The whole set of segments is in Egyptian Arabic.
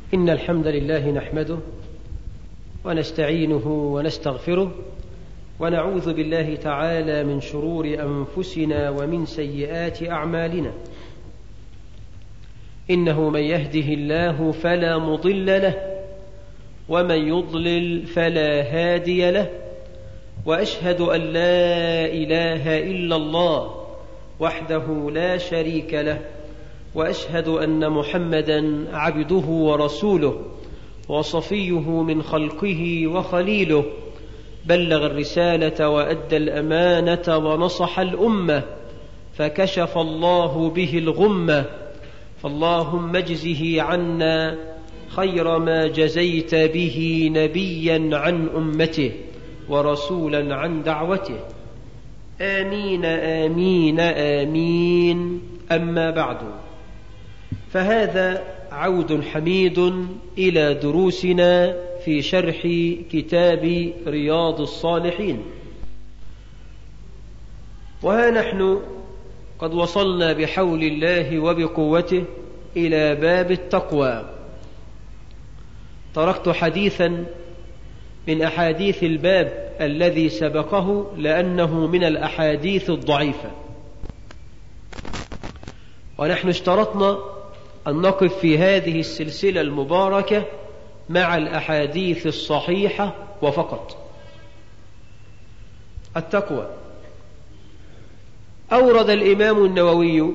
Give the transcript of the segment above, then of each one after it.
إن الحمد لله نحمده ونستعينه ونستغفره ونعوذ بالله تعالى من شرور أنفسنا ومن سيئات أعمالنا إنه من يهده الله فلا مضل له ومن يضلل فلا هادي له وأشهد أن لا إله إلا الله وحده لا شريك له واشهد ان محمدا عبده ورسوله وصفيه من خلقه وخليله بلغ الرساله وادى الامانه ونصح الامه فكشف الله به الغمه فاللهم اجزه عنا خير ما جزيت به نبيا عن امته ورسولا عن دعوته امين امين امين اما بعد فهذا عود حميد الى دروسنا في شرح كتاب رياض الصالحين وها نحن قد وصلنا بحول الله وبقوته الى باب التقوى تركت حديثا من احاديث الباب الذي سبقه لانه من الاحاديث الضعيفه ونحن اشترطنا أن نقف في هذه السلسلة المباركة مع الأحاديث الصحيحة وفقط. التقوى أورد الإمام النووي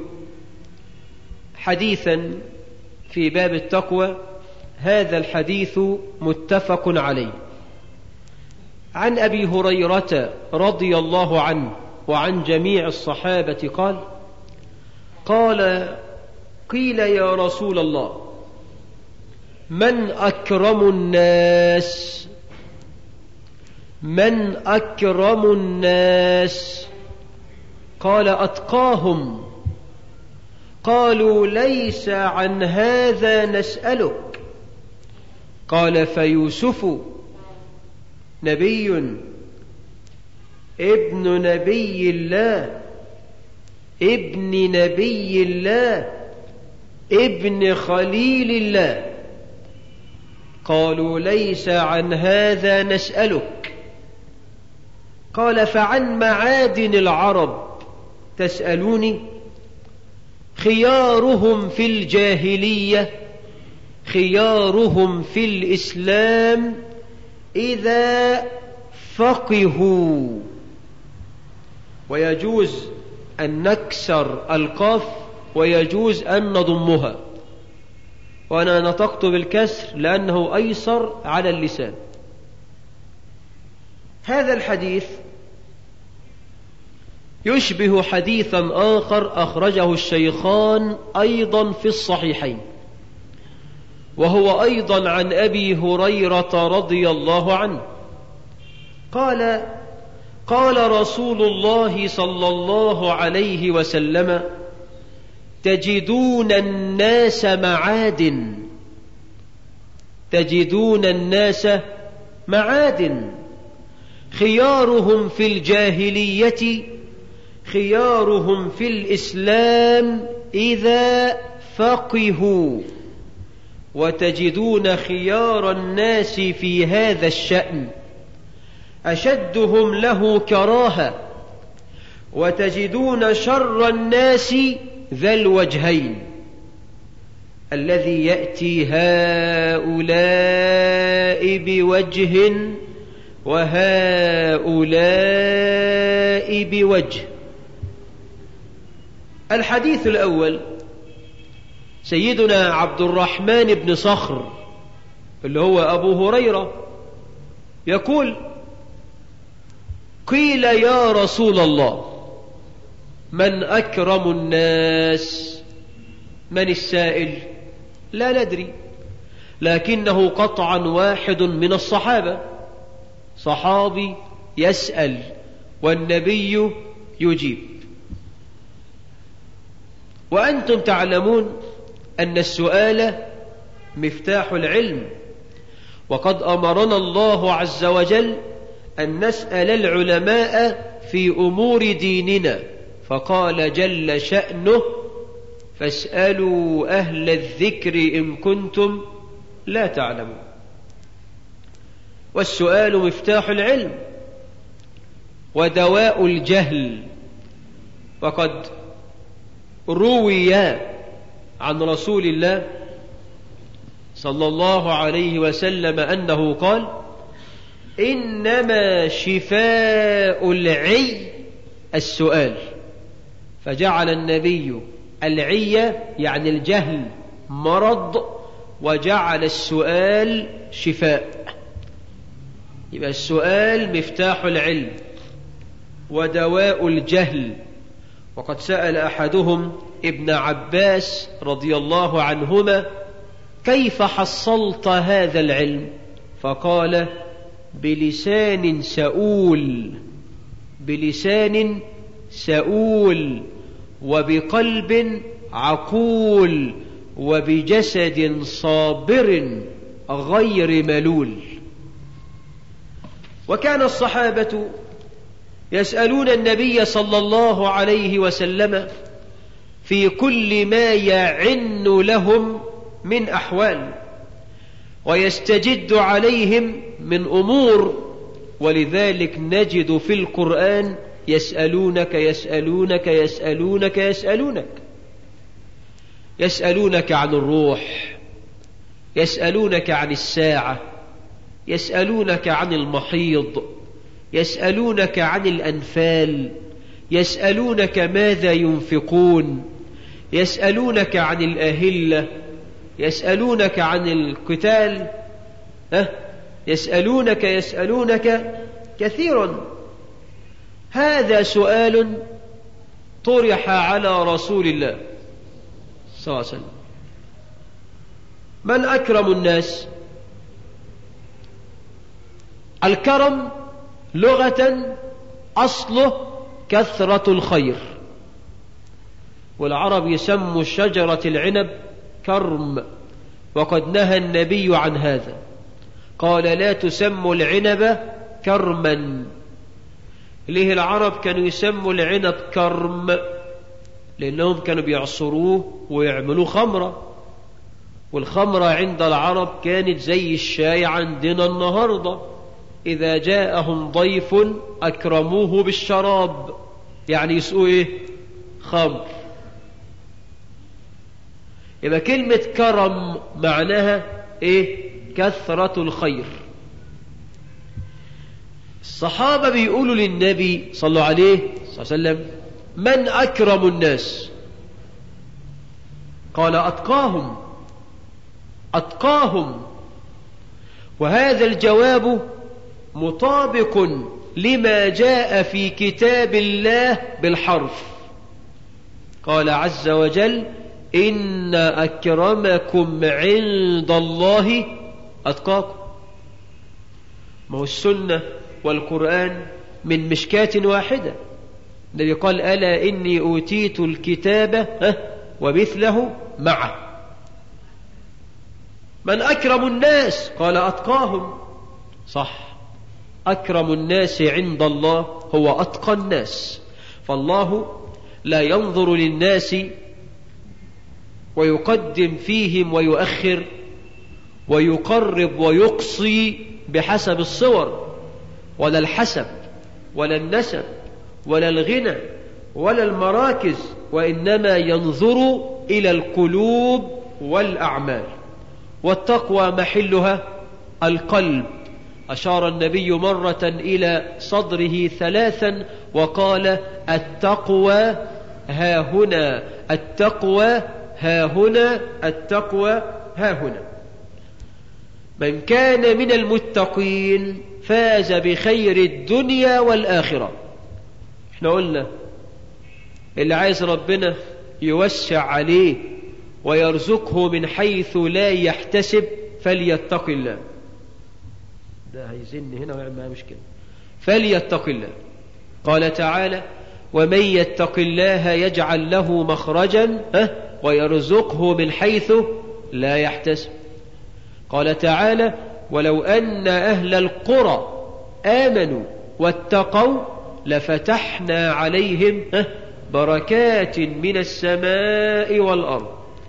حديثا في باب التقوى هذا الحديث متفق عليه. عن أبي هريرة رضي الله عنه وعن جميع الصحابة قال: قال قيل يا رسول الله من اكرم الناس من اكرم الناس قال اتقاهم قالوا ليس عن هذا نسالك قال فيوسف نبي ابن نبي الله ابن نبي الله ابن خليل الله قالوا ليس عن هذا نسألك قال فعن معادن العرب تسألوني خيارهم في الجاهلية خيارهم في الإسلام إذا فقهوا ويجوز أن نكسر القاف ويجوز أن نضمها وأنا نطقت بالكسر لأنه أيسر على اللسان هذا الحديث يشبه حديثا آخر أخرجه الشيخان أيضا في الصحيحين وهو أيضا عن أبي هريرة رضي الله عنه قال قال رسول الله صلى الله عليه وسلم تجدون الناس معادن تجدون الناس معادن خيارهم في الجاهليه خيارهم في الاسلام اذا فقهوا وتجدون خيار الناس في هذا الشان اشدهم له كراهه وتجدون شر الناس ذا الوجهين الذي ياتي هؤلاء بوجه وهؤلاء بوجه الحديث الاول سيدنا عبد الرحمن بن صخر اللي هو ابو هريره يقول قيل يا رسول الله من اكرم الناس من السائل لا ندري لكنه قطعا واحد من الصحابه صحابي يسال والنبي يجيب وانتم تعلمون ان السؤال مفتاح العلم وقد امرنا الله عز وجل ان نسال العلماء في امور ديننا فقال جل شأنه فاسألوا أهل الذكر إن كنتم لا تعلمون والسؤال مفتاح العلم ودواء الجهل وقد روي عن رسول الله صلى الله عليه وسلم أنه قال إنما شفاء العي السؤال فجعل النبي العي يعني الجهل مرض وجعل السؤال شفاء يبقى السؤال مفتاح العلم ودواء الجهل وقد سأل أحدهم ابن عباس رضي الله عنهما كيف حصلت هذا العلم فقال بلسان سؤول بلسان سؤول وبقلب عقول وبجسد صابر غير ملول وكان الصحابة يسألون النبي صلى الله عليه وسلم في كل ما يعن لهم من أحوال ويستجد عليهم من أمور ولذلك نجد في القرآن يسألونك يسألونك يسألونك يسألونك يسألونك عن الروح يسألونك عن الساعة يسألونك عن المحيض يسألونك عن الأنفال يسألونك ماذا ينفقون يسألونك عن الأهلة يسألونك عن القتال أه؟ يسألونك يسألونك كثيرا هذا سؤال طرح على رسول الله صلى الله عليه وسلم من أكرم الناس الكرم لغة أصله كثرة الخير والعرب يسموا شجرة العنب كرم وقد نهى النبي عن هذا قال لا تسموا العنب كرما ليه العرب كانوا يسموا العنب كرم لأنهم كانوا بيعصروه ويعملوه خمرة والخمرة عند العرب كانت زي الشاي عندنا النهاردة إذا جاءهم ضيف أكرموه بالشراب يعني يسقوا إيه خمر يبقى كلمة كرم معناها إيه كثرة الخير الصحابة بيقولوا للنبي صلى الله عليه صلى الله عليه وسلم من أكرم الناس قال أتقاهم أتقاهم وهذا الجواب مطابق لما جاء في كتاب الله بالحرف قال عز وجل إن أكرمكم عند الله أتقاكم ما هو السنة والقرآن من مشكاة واحدة النبي قال ألا إني أوتيت الكتاب ومثله معه من أكرم الناس قال أتقاهم صح أكرم الناس عند الله هو أتقى الناس فالله لا ينظر للناس ويقدم فيهم ويؤخر ويقرب ويقصي بحسب الصور ولا الحسب ولا النسب ولا الغنى ولا المراكز وإنما ينظر إلى القلوب والأعمال والتقوى محلها القلب أشار النبي مرة إلى صدره ثلاثا وقال التقوى ها هنا التقوى ها هنا التقوى ها هنا من كان من المتقين فاز بخير الدنيا والآخرة احنا قلنا اللي عايز ربنا يوسع عليه ويرزقه من حيث لا يحتسب فليتق الله ده هيزن هنا ويعمل معاه مشكلة فليتق الله قال تعالى ومن يتق الله يجعل له مخرجا ويرزقه من حيث لا يحتسب قال تعالى ولو أن أهل القرى آمنوا واتقوا لفتحنا عليهم بركات من السماء والأرض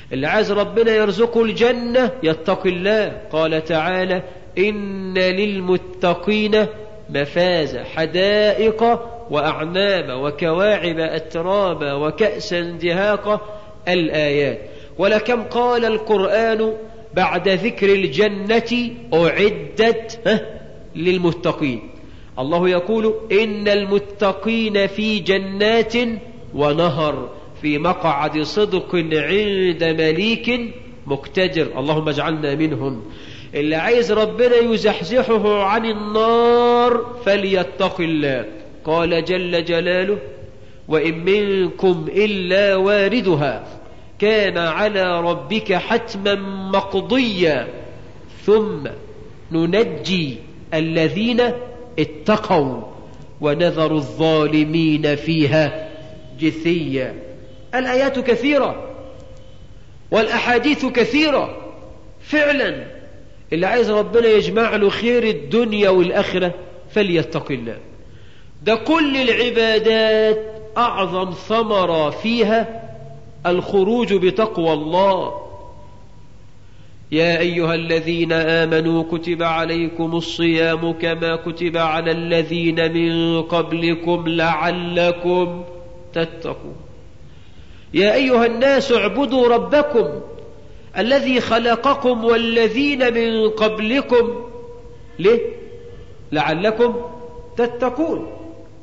اللي عايز ربنا يرزقه الجنة يتقي الله قال تعالى إن للمتقين مفازة حدائق وأعناب وكواعب أترابا وكأسا دهاقا الآيات ولكم قال القرآن بعد ذكر الجنة أعدت للمتقين الله يقول إن المتقين في جنات ونهر في مقعد صدق عند مليك مقتدر اللهم اجعلنا منهم اللي عايز ربنا يزحزحه عن النار فليتق الله قال جل جلاله وإن منكم إلا واردها كان على ربك حتما مقضيا ثم ننجي الذين اتقوا ونذر الظالمين فيها جثيا الآيات كثيرة والأحاديث كثيرة فعلا اللي عايز ربنا يجمع له خير الدنيا والآخرة فليتق الله ده كل العبادات أعظم ثمرة فيها الخروج بتقوى الله يا أيها الذين آمنوا كتب عليكم الصيام كما كتب على الذين من قبلكم لعلكم تتقون يا أيها الناس اعبدوا ربكم الذي خلقكم والذين من قبلكم ليه لعلكم تتقون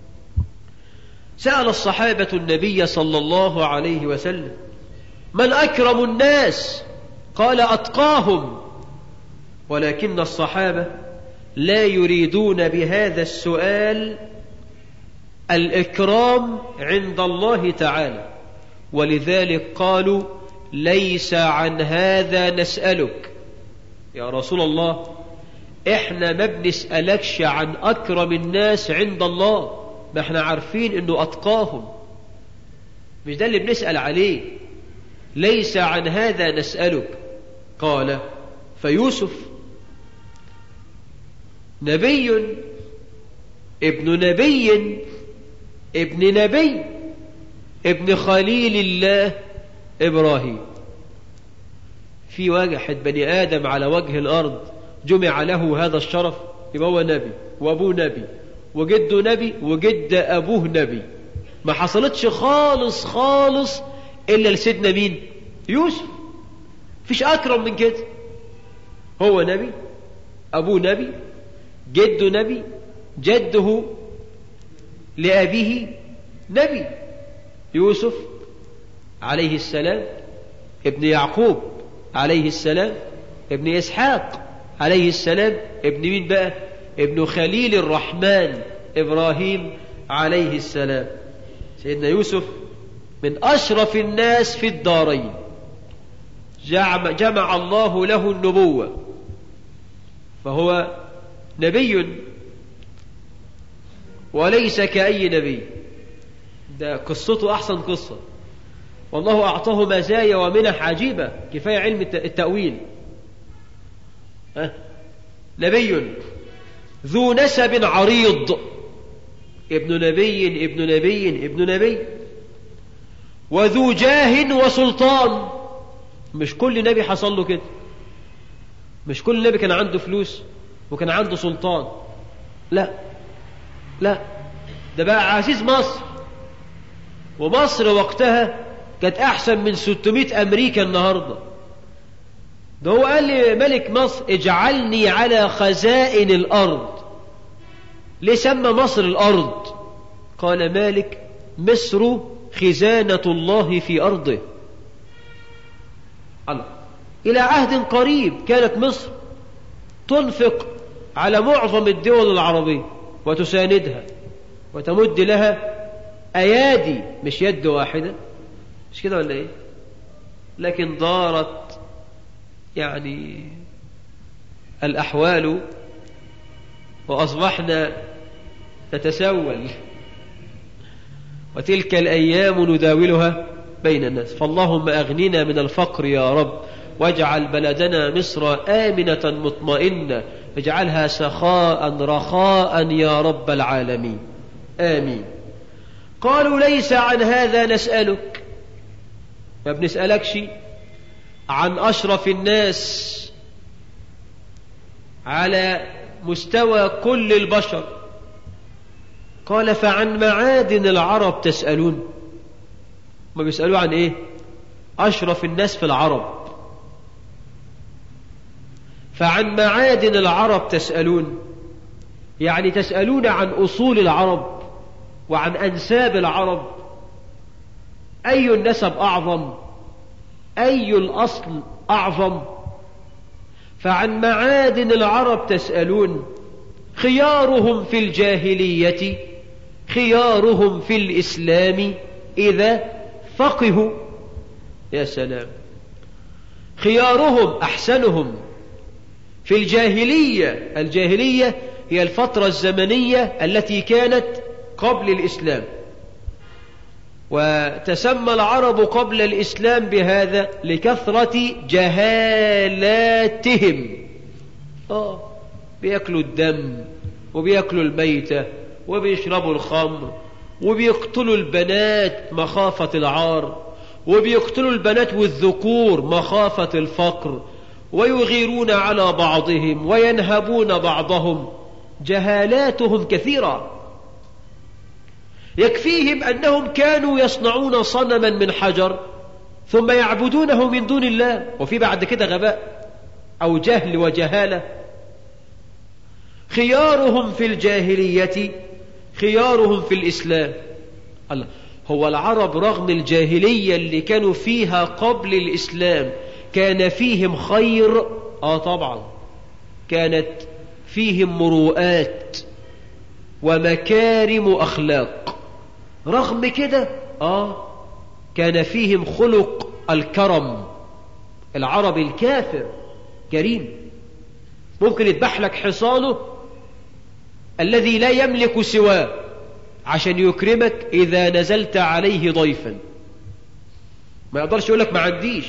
سأل الصحابة النبي صلى الله عليه وسلم من أكرم الناس قال أتقاهم ولكن الصحابة لا يريدون بهذا السؤال الإكرام عند الله تعالى ولذلك قالوا ليس عن هذا نسألك يا رسول الله احنا ما بنسألكش عن أكرم الناس عند الله ما احنا عارفين انه أتقاهم مش ده اللي بنسأل عليه ليس عن هذا نسألك قال فيوسف نبي ابن نبي ابن نبي ابن خليل الله إبراهيم في واحد بني آدم على وجه الأرض جمع له هذا الشرف يبقى هو نبي وأبوه نبي وجده نبي وجد أبوه نبي ما حصلتش خالص خالص إلا لسيدنا مين يوسف فيش أكرم من كده هو نبي أبوه نبي جده نبي جده لأبيه نبي يوسف عليه السلام ابن يعقوب عليه السلام ابن إسحاق عليه السلام ابن مين بقى ابن خليل الرحمن إبراهيم عليه السلام سيدنا يوسف من أشرف الناس في الدارين جمع, جمع الله له النبوة فهو نبي وليس كأي نبي ده قصته أحسن قصة والله أعطاه مزايا ومنح عجيبة كفاية علم التأويل أه؟ نبي ذو نسب عريض ابن نبي ابن نبي ابن نبي وذو جاه وسلطان مش كل نبي حصل له كده مش كل نبي كان عنده فلوس وكان عنده سلطان لا لا ده بقى عزيز مصر ومصر وقتها كانت أحسن من 600 أمريكا النهاردة ده هو قال لي ملك مصر اجعلني على خزائن الأرض ليه سمى مصر الأرض قال مالك مصر خزانة الله في أرضه الله إلى عهد قريب كانت مصر تنفق على معظم الدول العربية وتساندها وتمد لها أيادي مش يد واحدة مش كده ولا إيه لكن دارت يعني الأحوال وأصبحنا نتسول وتلك الأيام نداولها بين الناس فاللهم أغننا من الفقر يا رب واجعل بلدنا مصر آمنة مطمئنة اجعلها سخاء رخاء يا رب العالمين آمين قالوا ليس عن هذا نسألك ما بنسألكش عن أشرف الناس على مستوى كل البشر قال فعن معادن العرب تسألون ما بيسألوا عن ايه أشرف الناس في العرب فعن معادن العرب تسألون يعني تسألون عن أصول العرب وعن أنساب العرب أي النسب أعظم أي الأصل أعظم فعن معادن العرب تسألون خيارهم في الجاهلية خيارهم في الإسلام إذا فقهوا يا سلام خيارهم أحسنهم في الجاهلية الجاهلية هي الفترة الزمنية التي كانت قبل الإسلام وتسمى العرب قبل الإسلام بهذا لكثرة جهالاتهم آه بيأكلوا الدم وبيأكلوا الميتة وبيشربوا الخمر وبيقتلوا البنات مخافة العار وبيقتلوا البنات والذكور مخافة الفقر ويغيرون على بعضهم وينهبون بعضهم جهالاتهم كثيرة يكفيهم أنهم كانوا يصنعون صنما من حجر ثم يعبدونه من دون الله وفي بعد كده غباء أو جهل وجهالة خيارهم في الجاهلية خيارهم في الإسلام الله هو العرب رغم الجاهلية اللي كانوا فيها قبل الإسلام كان فيهم خير آه طبعا كانت فيهم مروءات ومكارم أخلاق رغم كده آه كان فيهم خلق الكرم العربي الكافر كريم ممكن يذبح لك حصانه الذي لا يملك سواه عشان يكرمك إذا نزلت عليه ضيفا ما يقدرش يقول لك ما عنديش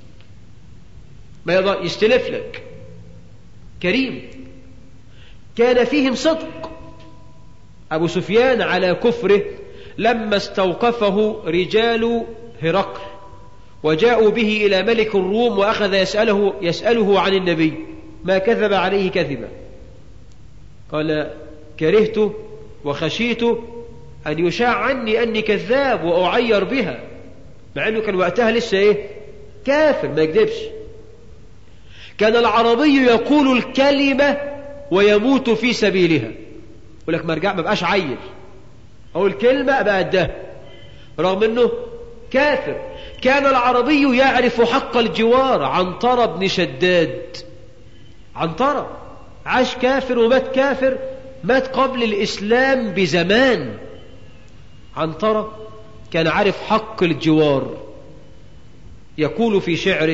ما يقدر يستلف لك كريم كان فيهم صدق أبو سفيان على كفره لما استوقفه رجال هرقل وجاءوا به إلى ملك الروم وأخذ يسأله, يسأله عن النبي ما كذب عليه كذبا قال كرهت وخشيت أن يشاع عني أني كذاب وأعير بها مع أنه كان وقتها لسه إيه كافر ما يكذبش كان العربي يقول الكلمة ويموت في سبيلها يقول لك مرجع ما بقاش عيل أو الكلمة أبقى قدها رغم أنه كافر كان العربي يعرف حق الجوار عنترة بن شداد عنترة عاش كافر ومات كافر مات قبل الإسلام بزمان عنترة كان عارف حق الجوار يقول في شعره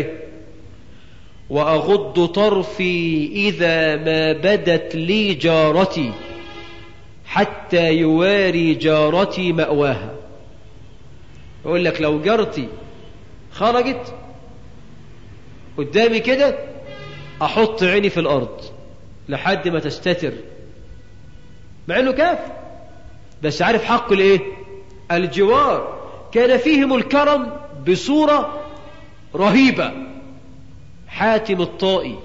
وأغض طرفي إذا ما بدت لي جارتي حتى يواري جارتي مأواها يقول لك لو جارتي خرجت قدامي كده أحط عيني في الأرض لحد ما تستتر مع انه كافر بس عارف حق الايه الجوار كان فيهم الكرم بصورة رهيبة حاتم الطائي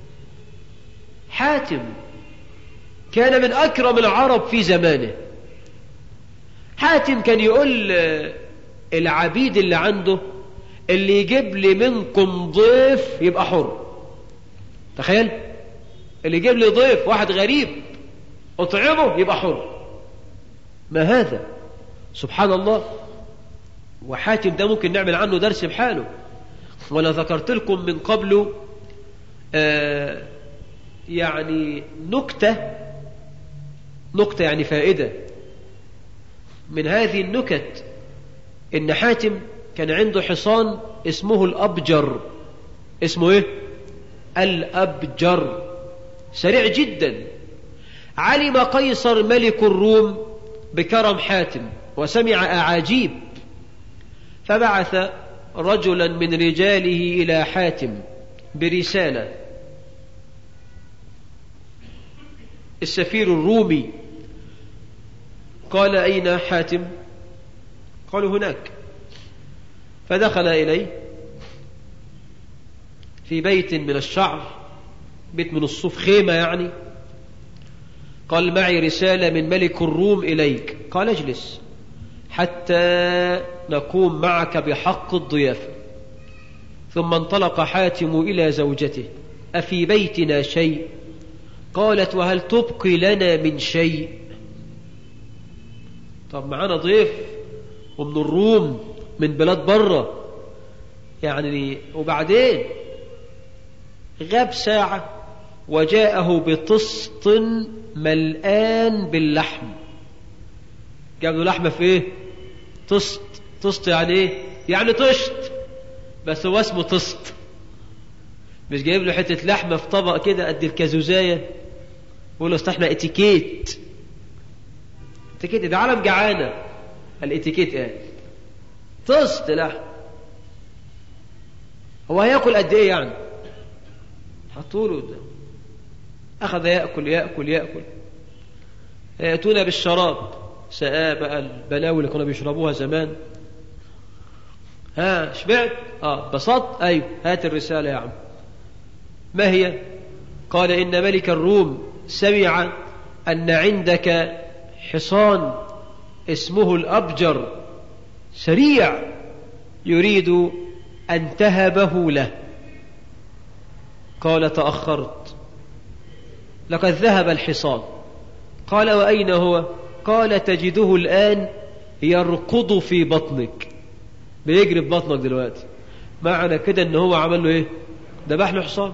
حاتم كان من أكرم العرب في زمانه حاتم كان يقول العبيد اللي عنده اللي يجيب لي منكم ضيف يبقى حر تخيل اللي يجيب لي ضيف واحد غريب اطعمه يبقى حر ما هذا سبحان الله وحاتم ده ممكن نعمل عنه درس بحاله ولا ذكرت لكم من قبل آه يعني نكتة نكتة يعني فائدة من هذه النكت إن حاتم كان عنده حصان اسمه الأبجر اسمه إيه؟ الأبجر سريع جدا علم قيصر ملك الروم بكرم حاتم وسمع أعاجيب فبعث رجلا من رجاله إلى حاتم برسالة السفير الرومي قال أين حاتم قالوا هناك فدخل إليه في بيت من الشعر بيت من الصوف خيمة يعني قال معي رسالة من ملك الروم إليك قال اجلس حتى نقوم معك بحق الضيافة ثم انطلق حاتم إلى زوجته أفي بيتنا شيء قالت وهل تبقي لنا من شيء طب معانا ضيف ومن الروم من بلاد بره يعني وبعدين غاب ساعة وجاءه بطسط ملآن باللحم جاب له لحمة في ايه طسط طسط يعني ايه يعني طشت بس هو اسمه طسط مش جايب له حتة لحمة في طبق كده قد الكازوزاية بيقول له استحنا اتيكيت اتيكيت ده عالم جعانة الاتيكيت ايه طست لحم هو هياكل قد ايه يعني حطوا له قدام اخذ ياكل ياكل ياكل ياتون بالشراب سقاه بقى البلاوي اللي كانوا بيشربوها زمان ها شبعت اه بسطت ايوه هات الرساله يا عم ما هي قال ان ملك الروم سمع ان عندك حصان اسمه الابجر سريع يريد أن تهبه له قال تأخرت لقد ذهب الحصان قال وأين هو قال تجده الآن يركض في بطنك بيجري في بطنك دلوقتي معنى كده ان هو عمل له ايه ذبح له حصان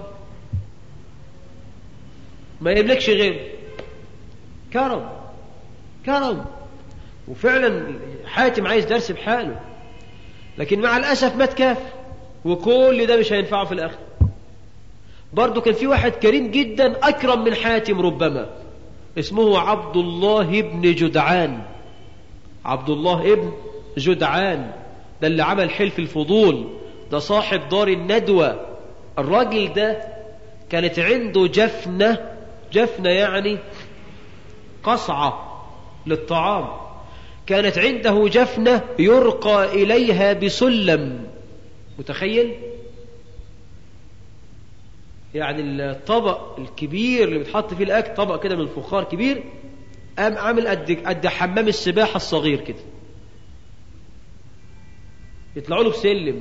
ما يملكش غيره كرم كرم وفعلا حاتم عايز درس بحاله لكن مع الأسف مات كافر وكل ده مش هينفعه في الآخر برضه كان في واحد كريم جدا أكرم من حاتم ربما اسمه عبد الله ابن جدعان عبد الله ابن جدعان ده اللي عمل حلف الفضول ده صاحب دار الندوة الراجل ده كانت عنده جفنة جفنة يعني قصعة للطعام كانت عنده جفنة يرقى إليها بسلم متخيل يعني الطبق الكبير اللي بتحط فيه الأكل طبق كده من الفخار كبير قام عامل قد قد حمام السباحة الصغير كده يطلعوا له بسلم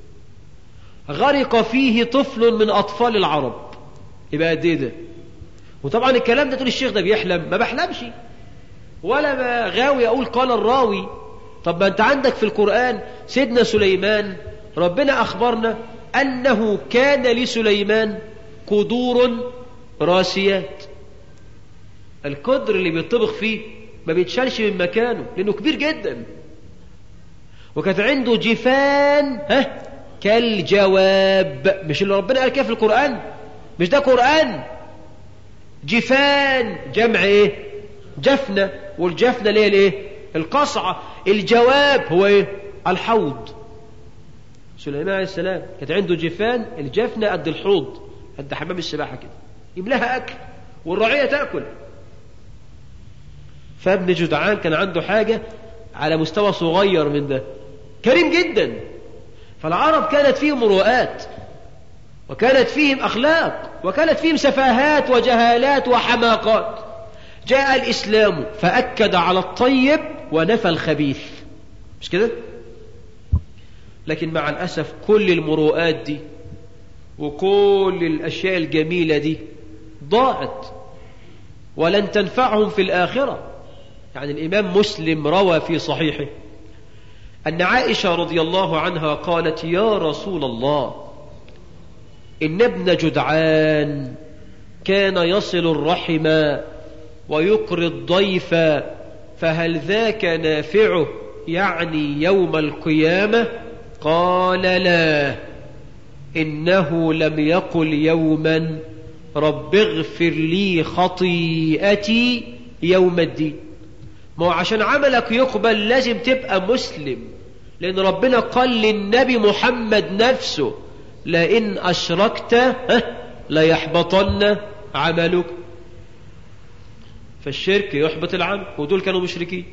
غرق فيه طفل من أطفال العرب يبقى قد إيه ده وطبعا الكلام ده تقول الشيخ ده بيحلم ما بحلمش ولا ما غاوي أقول قال الراوي طب ما أنت عندك في القرآن سيدنا سليمان ربنا أخبرنا أنه كان لسليمان قدور راسيات القدر اللي بيطبخ فيه ما بيتشالش من مكانه لأنه كبير جدا وكانت عنده جفان ها كالجواب مش اللي ربنا قال كده في القرآن مش ده قرآن جفان جمع ايه جفنة والجفنة اللي هي الايه القصعة الجواب هو ايه الحوض سليمان عليه السلام كانت عنده جفان الجفنة قد الحوض قد حمام السباحة كده يملاها أكل والرعية تأكل فابن جدعان كان عنده حاجة على مستوى صغير من ده كريم جدا فالعرب كانت فيهم مروءات وكانت فيهم أخلاق وكانت فيهم سفاهات وجهالات وحماقات جاء الإسلام فأكد على الطيب ونفى الخبيث مش كده لكن مع الأسف كل المروءات دي وكل الأشياء الجميلة دي ضاعت ولن تنفعهم في الآخرة يعني الإمام مسلم روى في صحيحه أن عائشة رضي الله عنها قالت يا رسول الله إن ابن جدعان كان يصل الرحم ويقري الضيف فهل ذاك نافعه يعني يوم القيامة قال لا إنه لم يقل يوما رب اغفر لي خطيئتي يوم الدين ما هو عشان عملك يقبل لازم تبقى مسلم لأن ربنا قال للنبي محمد نفسه لئن أشركت ليحبطن عملك فالشرك يحبط العمل ودول كانوا مشركين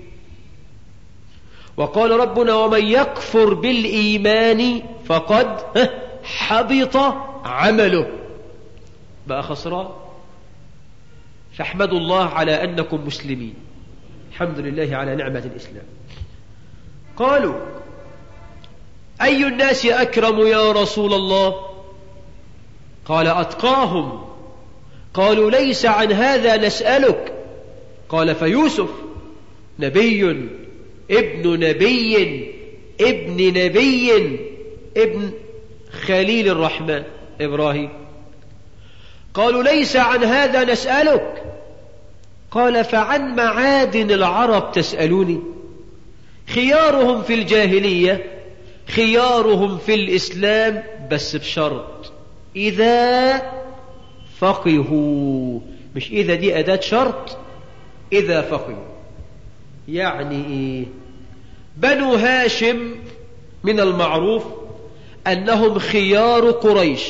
وقال ربنا ومن يكفر بالإيمان فقد حبط عمله بقى خسران فاحمدوا الله على أنكم مسلمين الحمد لله على نعمة الإسلام قالوا أي الناس أكرم يا رسول الله قال أتقاهم قالوا ليس عن هذا نسألك قال فيوسف نبي ابن نبي ابن نبي ابن خليل الرحمن إبراهيم قالوا ليس عن هذا نسألك قال فعن معادن العرب تسألوني خيارهم في الجاهلية خيارهم في الإسلام بس بشرط إذا فقهوا مش إذا دي أداة شرط إذا فقهوا يعني إيه بنو هاشم من المعروف أنهم خيار قريش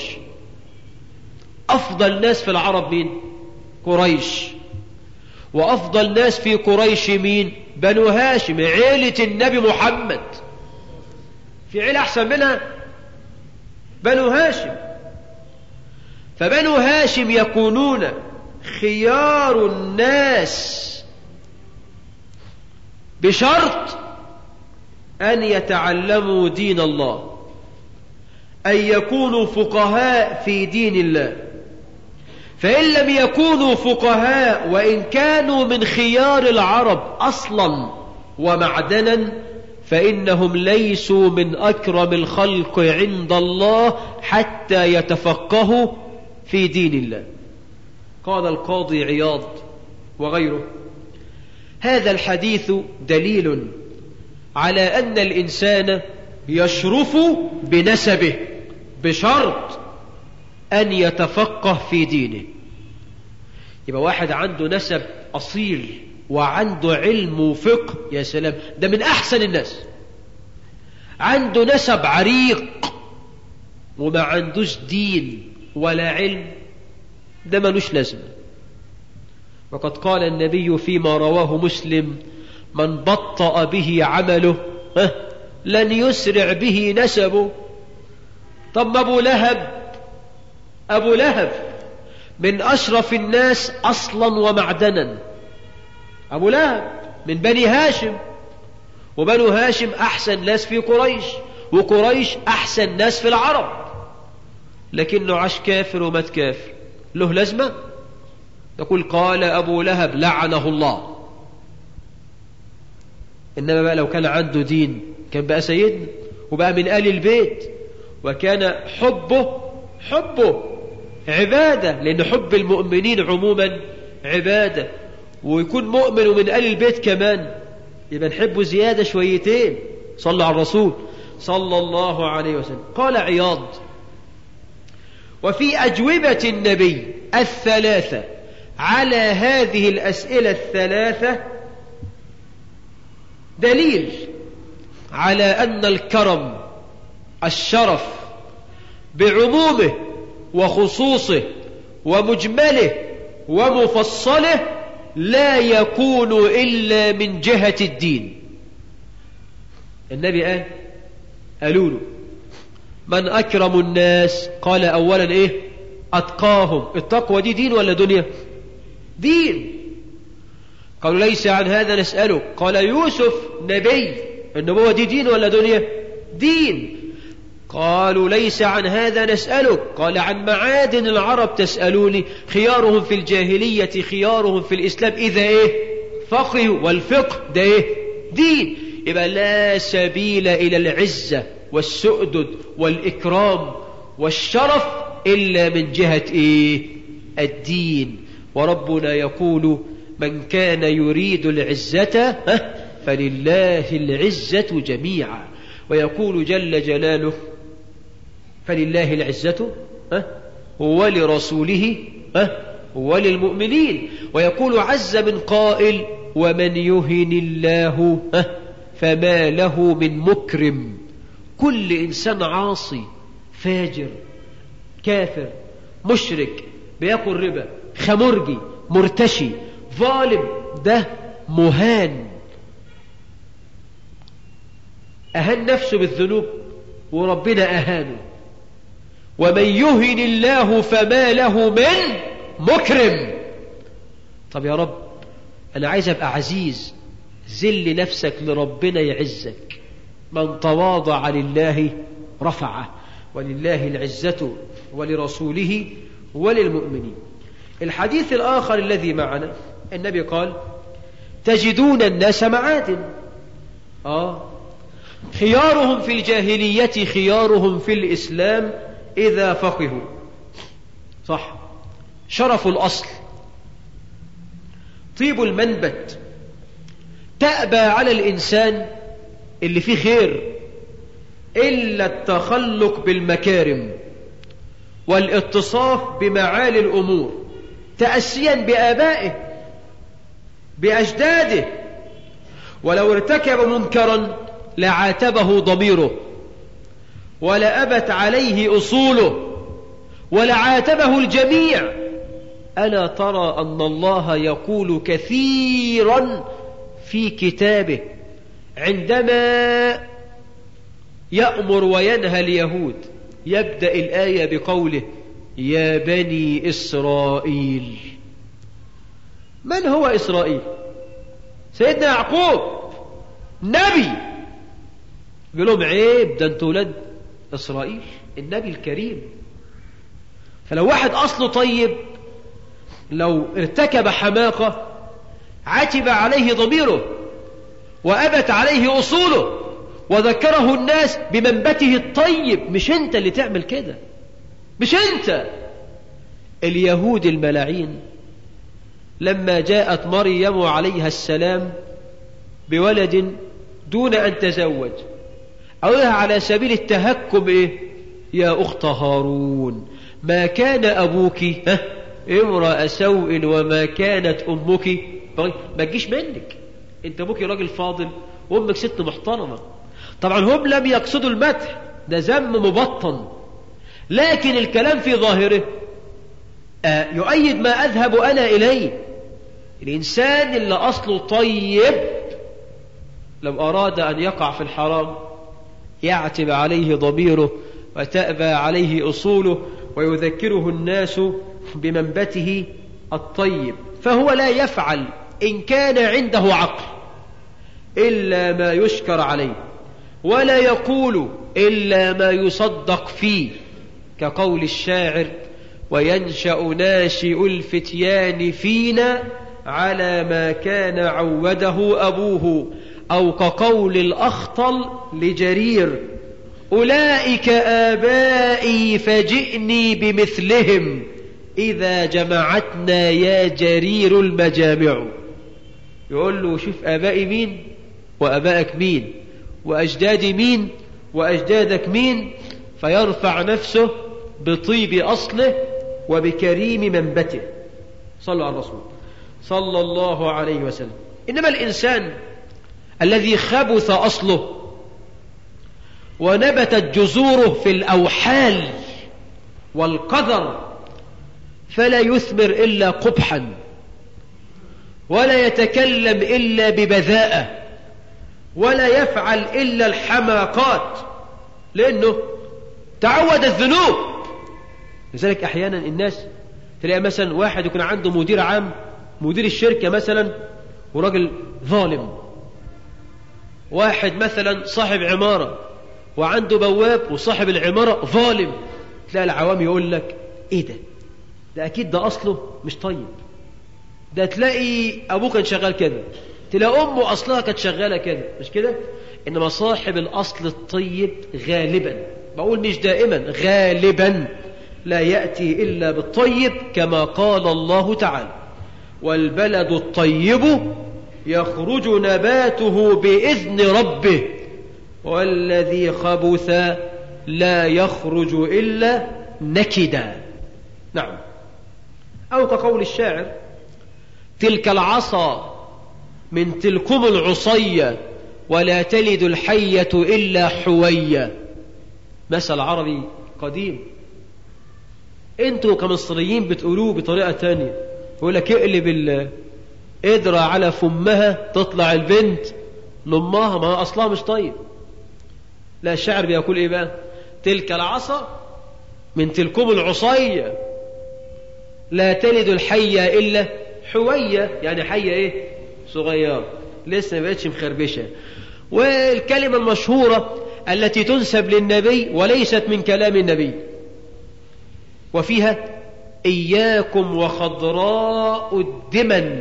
أفضل ناس في العرب مين قريش وأفضل ناس في قريش مين بنو هاشم عيلة النبي محمد في عيلة أحسن منها بنو هاشم فبنو هاشم يكونون خيار الناس بشرط أن يتعلموا دين الله أن يكونوا فقهاء في دين الله فإن لم يكونوا فقهاء وإن كانوا من خيار العرب أصلا ومعدنا فإنهم ليسوا من أكرم الخلق عند الله حتى يتفقهوا في دين الله قال القاضي عياض وغيره هذا الحديث دليل على أن الإنسان يشرف بنسبه بشرط أن يتفقه في دينه يبقى واحد عنده نسب أصيل وعنده علم وفقه يا سلام ده من أحسن الناس عنده نسب عريق وما عندوش دين ولا علم ده ملوش لازمة وقد قال النبي فيما رواه مسلم من بطأ به عمله لن يسرع به نسبه طب أبو لهب أبو لهب من أشرف الناس أصلا ومعدنا أبو لهب من بني هاشم وبنو هاشم أحسن ناس في قريش وقريش أحسن ناس في العرب لكنه عاش كافر ومات كافر له لازمة يقول قال أبو لهب لعنه الله إنما بقى لو كان عنده دين كان بقى سيدنا وبقى من آل البيت وكان حبه حبه عبادة لأن حب المؤمنين عموما عبادة ويكون مؤمن ومن آل البيت كمان يبقى نحبه زيادة شويتين صلى على الرسول صلى الله عليه وسلم قال عياض وفي أجوبة النبي الثلاثة على هذه الأسئلة الثلاثة دليل على أن الكرم الشرف بعمومه وخصوصه ومجمله ومفصله لا يكون إلا من جهة الدين النبي قال قالوا له من أكرم الناس قال أولا إيه أتقاهم التقوى دي دين ولا دنيا دين قالوا ليس عن هذا نسأله قال يوسف نبي النبوة دي دين ولا دنيا دين قالوا ليس عن هذا نسألك قال عن معادن العرب تسألوني خيارهم في الجاهلية خيارهم في الإسلام إذا إيه فقه والفقه ده إيه دين يبقى لا سبيل إلى العزة والسؤدد والإكرام والشرف إلا من جهة إيه الدين وربنا يقول من كان يريد العزة فلله العزة جميعا ويقول جل جلاله فلله العزة ولرسوله وللمؤمنين ويقول عز من قائل ومن يهن الله فما له من مكرم كل إنسان عاصي فاجر كافر مشرك بياكل ربا خمرجي مرتشي ظالم ده مهان أهان نفسه بالذنوب وربنا أهانه ومن يهن الله فما له من مكرم طب يا رب أنا عايز أبقى عزيز ذل نفسك لربنا يعزك من تواضع لله رفعه ولله العزة ولرسوله وللمؤمنين الحديث الآخر الذي معنا النبي قال تجدون الناس معادن آه خيارهم في الجاهلية خيارهم في الإسلام إذا فقهوا صح شرف الأصل طيب المنبت تأبى على الإنسان اللي فيه خير إلا التخلق بالمكارم والاتصاف بمعالي الأمور تأسيا بآبائه بأجداده ولو ارتكب منكرا لعاتبه ضميره ولأبت عليه أصوله ولعاتبه الجميع ألا ترى أن الله يقول كثيرا في كتابه عندما يأمر وينهى اليهود يبدأ الآية بقوله يا بني إسرائيل من هو إسرائيل سيدنا يعقوب نبي يقول لهم عيب ده انتوا ولاد إسرائيل النبي الكريم فلو واحد أصله طيب لو ارتكب حماقة عتب عليه ضميره وأبت عليه أصوله وذكره الناس بمنبته الطيب مش انت اللي تعمل كده مش انت اليهود الملاعين لما جاءت مريم عليها السلام بولد دون أن تزوج أولها على سبيل التهكم إيه يا أخت هارون ما كان أبوك ها امرأ سوء وما كانت أمك ما تجيش منك انت أبوك راجل فاضل وأمك ست محترمة طبعا هم لم يقصدوا المدح ده ذم مبطن لكن الكلام في ظاهره آه يؤيد ما أذهب أنا إليه الإنسان اللي أصله طيب لو أراد أن يقع في الحرام يعتب عليه ضميره وتأبى عليه أصوله ويذكره الناس بمنبته الطيب فهو لا يفعل إن كان عنده عقل إلا ما يشكر عليه ولا يقول إلا ما يصدق فيه كقول الشاعر وينشأ ناشئ الفتيان فينا على ما كان عوده أبوه أو كقول الأخطل لجرير أولئك آبائي فجئني بمثلهم إذا جمعتنا يا جرير المجامع يقول له شوف آبائي مين وأبائك مين وأجدادي مين وأجدادك مين فيرفع نفسه بطيب أصله وبكريم منبته صلوا على الرسول صلى الله عليه وسلم إنما الإنسان الذي خبث أصله ونبتت جذوره في الأوحال والقدر فلا يثمر إلا قبحا ولا يتكلم إلا ببذاءة ولا يفعل إلا الحماقات لأنه تعود الذنوب لذلك أحيانا الناس تلاقي مثلا واحد يكون عنده مدير عام مدير الشركة مثلا وراجل ظالم واحد مثلا صاحب عمارة وعنده بواب وصاحب العمارة ظالم تلاقي العوام يقول لك ايه ده ده اكيد ده اصله مش طيب ده تلاقي ابوه كان شغال كده تلاقي امه اصلها كانت شغاله كده مش كده انما صاحب الاصل الطيب غالبا بقول مش دائما غالبا لا ياتي الا بالطيب كما قال الله تعالى والبلد الطيب يخرج نباته باذن ربه والذي خبث لا يخرج الا نكدا نعم او كقول الشاعر تلك العصا من تلكم العصية ولا تلد الحية إلا حوية مثل عربي قديم انتوا كمصريين بتقولوه بطريقة تانية يقول لك اقلب القدرة على فمها تطلع البنت لأمها ما أصلها مش طيب لا الشاعر بيقول ايه بقى تلك العصا من تلكم العصية لا تلد الحية إلا حوية يعني حية إيه صغيرة لسه ما بقتش مخربشة والكلمة المشهورة التي تنسب للنبي وليست من كلام النبي وفيها إياكم وخضراء الدمن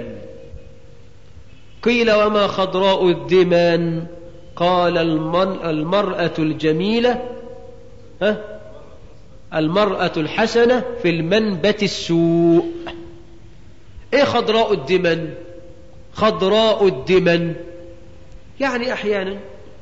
قيل وما خضراء الدمن قال المرأة الجميلة ها المرأة الحسنة في المنبت السوء ايه خضراء الدمن خضراء الدمن يعني احيانا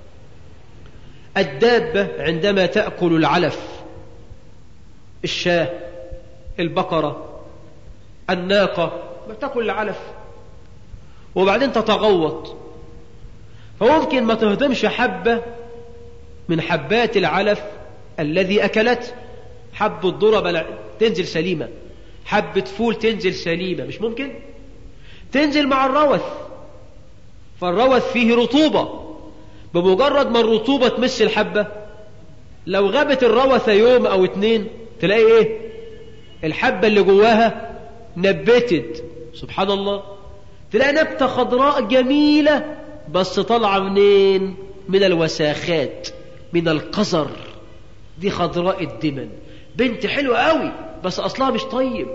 الدابة عندما تأكل العلف الشاه البقرة الناقة تأكل العلف وبعدين تتغوط فممكن ما تهضمش حبة من حبات العلف الذي أكلته حبة ذرة بلع تنزل سليمة حبة فول تنزل سليمة مش ممكن تنزل مع الروث فالروث فيه رطوبة بمجرد ما الرطوبة تمس الحبة لو غابت الروثة يوم أو اتنين تلاقي ايه الحبة اللي جواها نبتت سبحان الله تلاقي نبتة خضراء جميلة بس طالعة منين من الوساخات من القذر دي خضراء الدمن بنت حلوة قوي بس أصلها مش طيب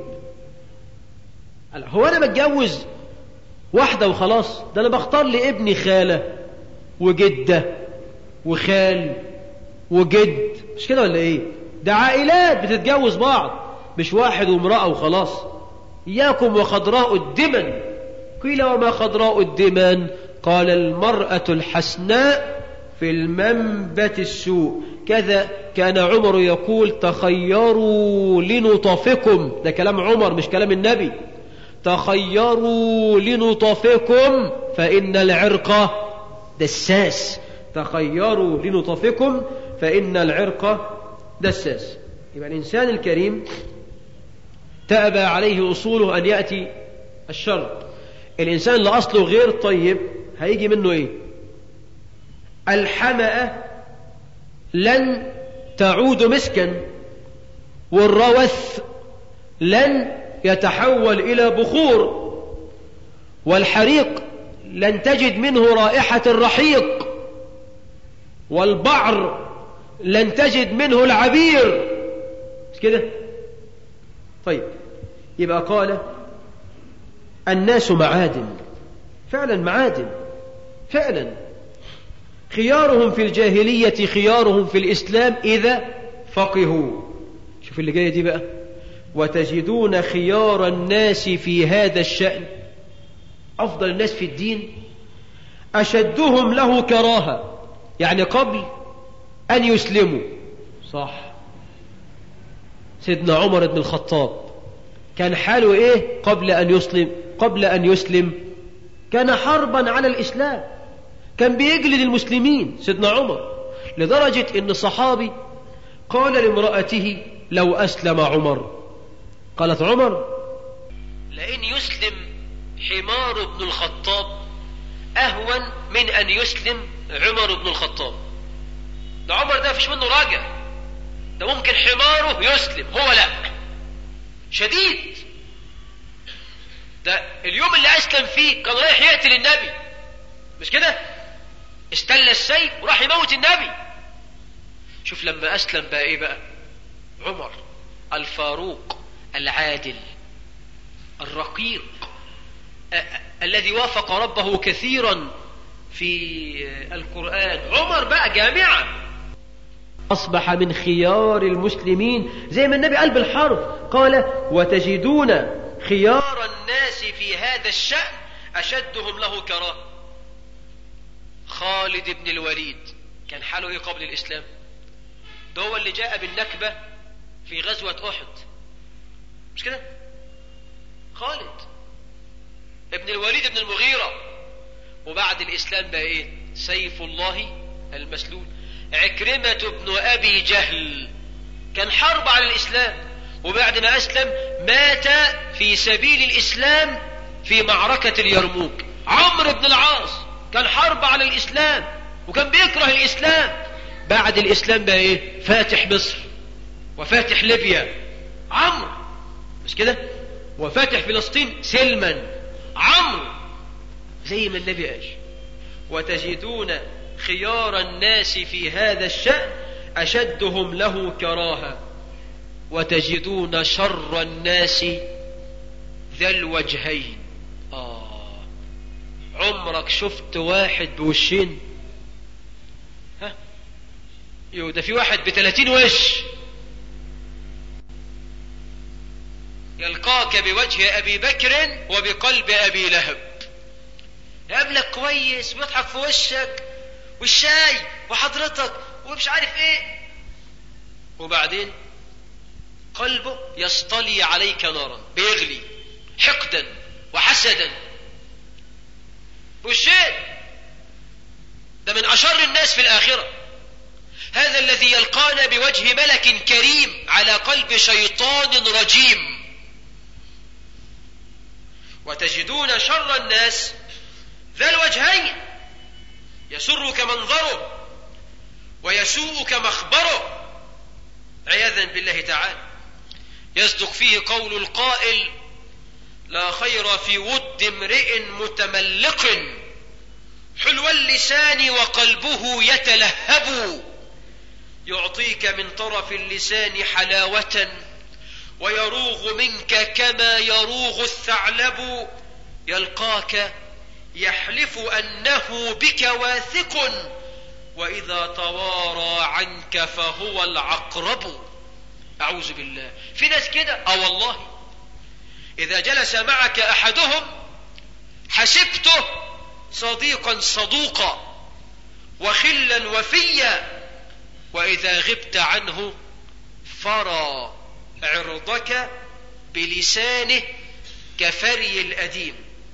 هو أنا بتجوز واحدة وخلاص ده أنا بختار لابني خالة وجدة وخال وجد مش كده ولا ايه ده عائلات بتتجوز بعض مش واحد وامرأة وخلاص إياكم وخضراء الدمن قيل وما خضراء الدمن قال المرأة الحسناء في المنبت السوء كذا كان عمر يقول تخيروا لنطفكم ده كلام عمر مش كلام النبي تخيروا لنطفكم فإن العرق دساس تخيروا لنطفكم فإن العرق دساس يبقى الإنسان الكريم تأبى عليه أصوله أن يأتي الشر الإنسان اللي أصله غير طيب هيجي منه إيه الحمأة لن تعود مسكا والروث لن يتحول إلى بخور والحريق لن تجد منه رائحة الرحيق والبعر لن تجد منه العبير مش كده طيب يبقى قال الناس معادن فعلا معادن فعلا خيارهم في الجاهلية خيارهم في الإسلام إذا فقهوا شوف اللي جاية دي بقى وتجدون خيار الناس في هذا الشأن أفضل الناس في الدين أشدهم له كراهة يعني قبل أن يسلموا صح سيدنا عمر بن الخطاب كان حاله إيه قبل أن يسلم قبل أن يسلم كان حربا على الإسلام كان بيجلد المسلمين سيدنا عمر لدرجة أن صحابي قال لامرأته لو أسلم عمر قالت عمر لئن يسلم حمار بن الخطاب أهون من أن يسلم عمر بن الخطاب ده عمر ده فيش منه راجع ده ممكن حماره يسلم هو لا شديد ده اليوم اللي أسلم فيه كان رايح يقتل النبي مش كده استل السيف وراح يموت النبي شوف لما أسلم بقى إيه بقى عمر الفاروق العادل الرقيق الذي وافق ربه كثيرا في القرآن عمر بقى جامعة أصبح من خيار المسلمين زي ما النبي قال بالحرف قال وتجدون خيار الناس في هذا الشأن أشدهم له كراهة خالد بن الوليد كان حاله ايه قبل الاسلام ده هو اللي جاء بالنكبة في غزوة احد مش كده خالد ابن الوليد بن المغيرة وبعد الاسلام بقى ايه سيف الله المسلول عكرمة بن ابي جهل كان حرب على الاسلام وبعد ما اسلم مات في سبيل الاسلام في معركة اليرموك عمرو بن العاص كان حرب على الإسلام وكان بيكره الإسلام بعد الإسلام بقى إيه فاتح مصر وفاتح ليبيا عمرو مش كده وفاتح فلسطين سلما عمرو زي ما النبي قال وتجدون خيار الناس في هذا الشأن أشدهم له كراهة وتجدون شر الناس ذا الوجهين آه عمرك شفت واحد بوشين ها يو ده في واحد بثلاثين وش يلقاك بوجه أبي بكر وبقلب أبي لهب يقابلك كويس ويضحك في وشك والشاي وحضرتك ومش عارف ايه وبعدين قلبه يصطلي عليك نارا بيغلي حقدا وحسدا والشيء ده من أشر الناس في الآخرة هذا الذي يلقانا بوجه ملك كريم على قلب شيطان رجيم وتجدون شر الناس ذا الوجهين يسرك منظره ويسوءك مخبره عياذا بالله تعالى يصدق فيه قول القائل لا خير في ود امرئ متملق حلو اللسان وقلبه يتلهب يعطيك من طرف اللسان حلاوة ويروغ منك كما يروغ الثعلب يلقاك يحلف أنه بك واثق وإذا توارى عنك فهو العقرب أعوذ بالله في ناس كده آه والله إذا جلس معك أحدهم حسبته صديقا صدوقا وخلا وفيا وإذا غبت عنه فرى عرضك بلسانه كفري الأديم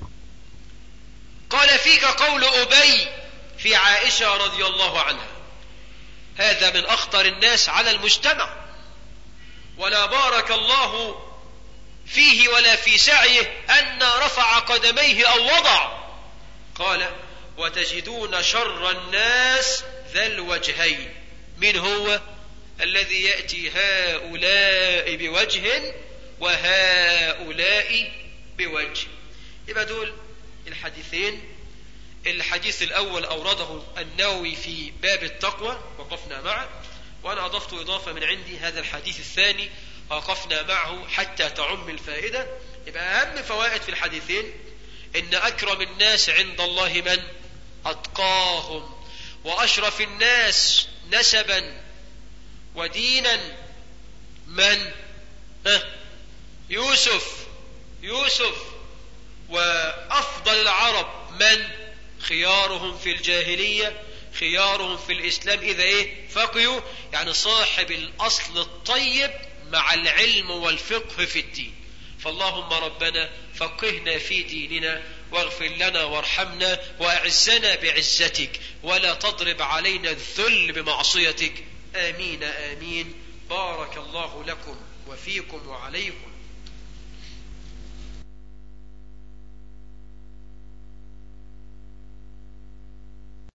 قال فيك قول أبي في عائشة رضي الله عنها هذا من أخطر الناس على المجتمع ولا بارك الله فيه ولا في سعيه أن رفع قدميه أو وضع قال وتجدون شر الناس ذا الوجهين من هو الذي يأتي هؤلاء بوجه وهؤلاء بوجه يبقى دول الحديثين الحديث الأول أورده النووي في باب التقوى وقفنا معه وأنا أضفت إضافة من عندي هذا الحديث الثاني وقفنا معه حتى تعم الفائدة يبقى أهم فوائد في الحديثين إن أكرم الناس عند الله من أتقاهم وأشرف الناس نسبا ودينا من ها يوسف يوسف وأفضل العرب من خيارهم في الجاهلية خيارهم في الإسلام إذا إيه فقهوا يعني صاحب الأصل الطيب مع العلم والفقه في الدين فاللهم ربنا فقهنا في ديننا واغفر لنا وارحمنا واعزنا بعزتك ولا تضرب علينا الذل بمعصيتك امين امين بارك الله لكم وفيكم وعليكم